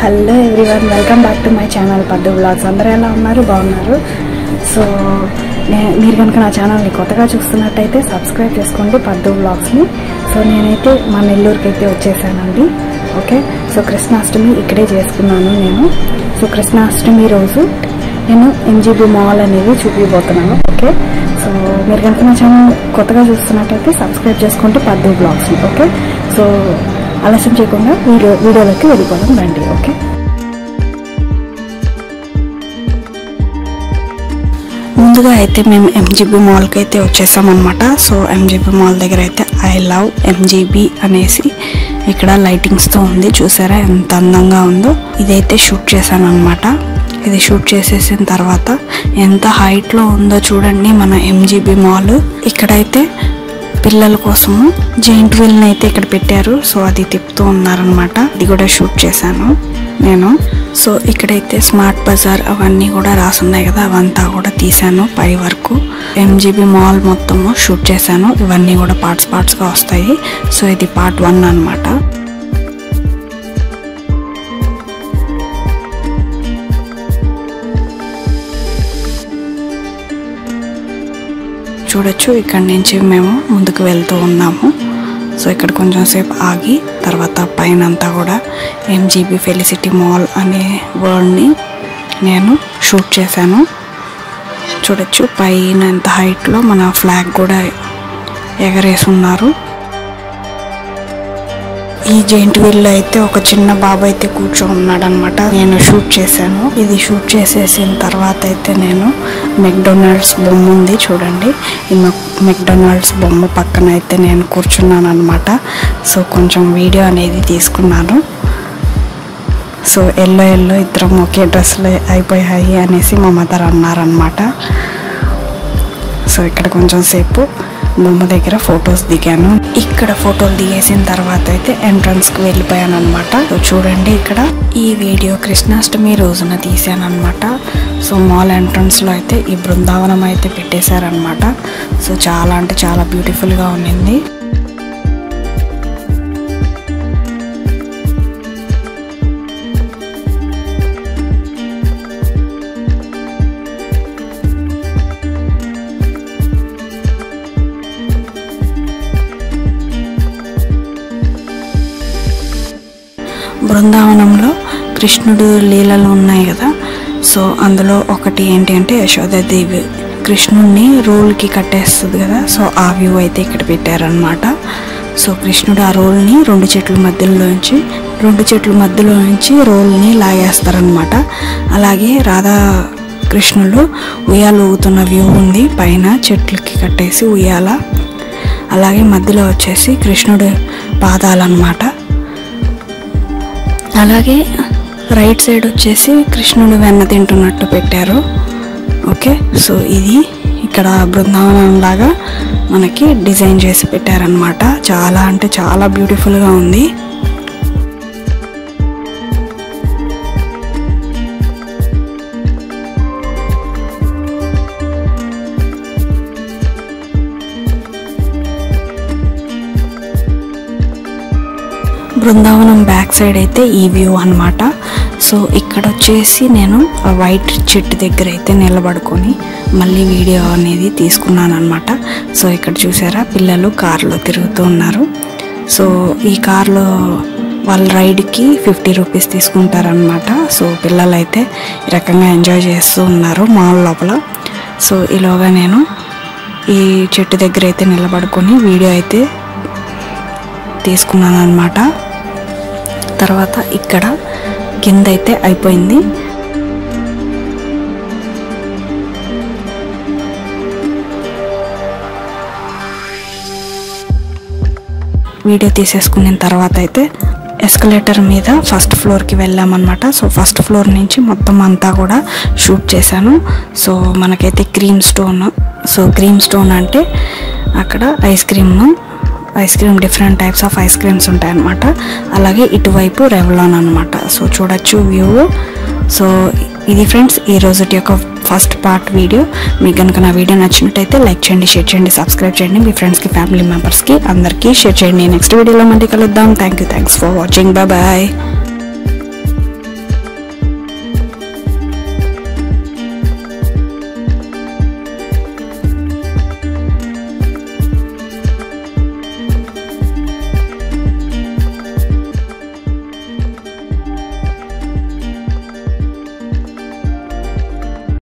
hello everyone welcome back to my channel Paddu blogs అందరూ ఎలా ఉన్నారు బాగున్నారు సో నే- మీరు కనుక నా ఛానల్ని కొత్తగా చూస్తున్నట్టయితే సబ్స్క్రైబ్ చేసుకోండి పద్దు బ్లాగ్స్ని సో నేనైతే మా నెల్లూరుకి అయితే వచ్చేసానండి ఓకే సో కృష్ణాష్టమి ఇక్కడే చేసుకున్నాను నేను సో కృష్ణాష్టమి రోజు నేను ఎంజీబీ మాల్ అనేది చూపిపోతున్నాను ఓకే సో మీరు కనుక నా ఛానల్ కొత్తగా చూస్తున్నట్టయితే సబ్స్క్రైబ్ చేసుకుంటే పద్దు బ్లాగ్స్ని ఓకే సో ఆలస్యం చేయకుండా వీడియో వీడియోలోకి వెళ్ళిపోదాం రండి ఓకే ముందుగా అయితే మేము ఎంజీబీ మాల్కి అయితే వచ్చేసామన్నమాట సో ఎంజీబీ మాల్ దగ్గర అయితే ఐ లవ్ ఎంజీబీ అనేసి ఇక్కడ లైటింగ్స్తో ఉంది చూసారా ఎంత అందంగా ఉందో ఇదైతే షూట్ చేశాను అనమాట ఇది షూట్ చేసేసిన తర్వాత ఎంత హైట్లో ఉందో చూడండి మన ఎంజీబీ మాల్ ఇక్కడైతే పిల్లల కోసము జైంట్ వీల్ని అయితే ఇక్కడ పెట్టారు సో అది తిప్పుతూ ఉన్నారనమాట ఇది కూడా షూట్ చేశాను నేను సో ఇక్కడైతే స్మార్ట్ బజార్ అవన్నీ కూడా రాసున్నాయి కదా అవంతా కూడా తీశాను పై వరకు ఎంజీబీ మాల్ మొత్తము షూట్ చేశాను ఇవన్నీ కూడా పార్ట్స్ పార్ట్స్గా వస్తాయి సో ఇది పార్ట్ వన్ అన్నమాట చూడొచ్చు ఇక్కడ నుంచి మేము ముందుకు వెళ్తూ ఉన్నాము సో ఇక్కడ కొంచెం సేపు ఆగి తర్వాత పైన అంతా కూడా ఎంజీబీ ఫెలిసిటీ మాల్ అనే వర్డ్ని నేను షూట్ చేశాను చూడొచ్చు పైన ఎంత హైట్లో మన ఫ్లాగ్ కూడా ఎగరేసి ఉన్నారు ఈ జెయింట్ వీల్ అయితే ఒక చిన్న బాబు అయితే కూర్చో ఉన్నాడు అనమాట నేను షూట్ చేశాను ఇది షూట్ చేసేసిన తర్వాత అయితే నేను మెక్డొనాల్డ్స్ బొమ్మ ఉంది చూడండి ఈ మెక్డొనాల్డ్స్ బొమ్మ పక్కన అయితే నేను కూర్చున్నాను అనమాట సో కొంచెం వీడియో అనేది తీసుకున్నాను సో ఎల్లో ఎల్లో ఇద్దరం ఒకే డ్రెస్లో అయిపోయాయి అనేసి మా మదర్ అన్నారనమాట సో ఇక్కడ కొంచెం సేపు బొమ్మ దగ్గర ఫొటోస్ దిగాను ఇక్కడ ఫోటోలు దిగేసిన తర్వాత అయితే ఎంట్రన్స్ కి వెళ్ళిపోయాను అనమాట సో చూడండి ఇక్కడ ఈ వీడియో కృష్ణాష్టమి రోజున తీసాను అనమాట సో మాల్ ఎంట్రన్స్ లో అయితే ఈ బృందావనం అయితే పెట్టేశారనమాట సో చాలా అంటే చాలా బ్యూటిఫుల్ గా ఉండింది బృందావనంలో కృష్ణుడు లీలలు ఉన్నాయి కదా సో అందులో ఒకటి ఏంటి అంటే యశోదాదేవి కృష్ణుడిని రోల్కి కట్టేస్తుంది కదా సో ఆ వ్యూ అయితే ఇక్కడ పెట్టారనమాట సో కృష్ణుడు ఆ రోల్ని రెండు చెట్ల మధ్యలోంచి రెండు చెట్ల మధ్యలో నుంచి రోల్ని లాగేస్తారనమాట అలాగే రాధా కృష్ణుడు ఉయ్యాలు ఊగుతున్న వ్యూ ఉంది పైన చెట్లకి కట్టేసి ఉయ్యాల అలాగే మధ్యలో వచ్చేసి కృష్ణుడి పాదాలన్నమాట అలాగే రైట్ సైడ్ వచ్చేసి కృష్ణుడు వెన్న తింటున్నట్టు పెట్టారు ఓకే సో ఇది ఇక్కడ బృందావనం లాగా మనకి డిజైన్ చేసి పెట్టారనమాట చాలా అంటే చాలా బ్యూటిఫుల్గా ఉంది బృందావనం బ్యాక్ సైడ్ అయితే ఈ వ్యూ అన్నమాట సో ఇక్కడ వచ్చేసి నేను ఆ వైట్ చెట్టు దగ్గర అయితే నిలబడుకొని మళ్ళీ వీడియో అనేది తీసుకున్నాను అనమాట సో ఇక్కడ చూసారా పిల్లలు కారులో తిరుగుతూ ఉన్నారు సో ఈ కార్లో వాళ్ళ రైడ్కి ఫిఫ్టీ రూపీస్ తీసుకుంటారనమాట సో పిల్లలు అయితే ఈ రకంగా ఎంజాయ్ చేస్తూ ఉన్నారు మాల్ లోపల సో ఈలోగా నేను ఈ చెట్టు దగ్గర అయితే నిలబడుకొని వీడియో అయితే తీసుకున్నాను అనమాట తర్వాత ఇక్కడ కింద అయితే అయిపోయింది వీడియో తీసేసుకున్న తర్వాత అయితే ఎస్కలేటర్ మీద ఫస్ట్ ఫ్లోర్కి వెళ్ళామన్నమాట సో ఫస్ట్ ఫ్లోర్ నుంచి మొత్తం అంతా కూడా షూట్ చేశాను సో మనకైతే Cream Stone so Cream Stone అంటే అక్కడ ice cream ice cream different types of ice creams ఉంటాయన్నమాట అలాగే ఇటువైపు రెవలాన్ అనమాట సో చూడొచ్చు వ్యూ సో ఇది ఫ్రెండ్స్ ఈ రోజుటి యొక్క ఫస్ట్ పార్ట్ వీడియో మీకు కనుక నా వీడియో నచ్చినట్టయితే లైక్ చేయండి షేర్ చేయండి సబ్స్క్రైబ్ చేయండి మీ ఫ్రెండ్స్కి ఫ్యామిలీ మెంబర్స్కి అందరికీ షేర్ చేయండి నెక్స్ట్ వీడియోలో మళ్ళీ కలుద్దాం thank you thanks for watching bye bye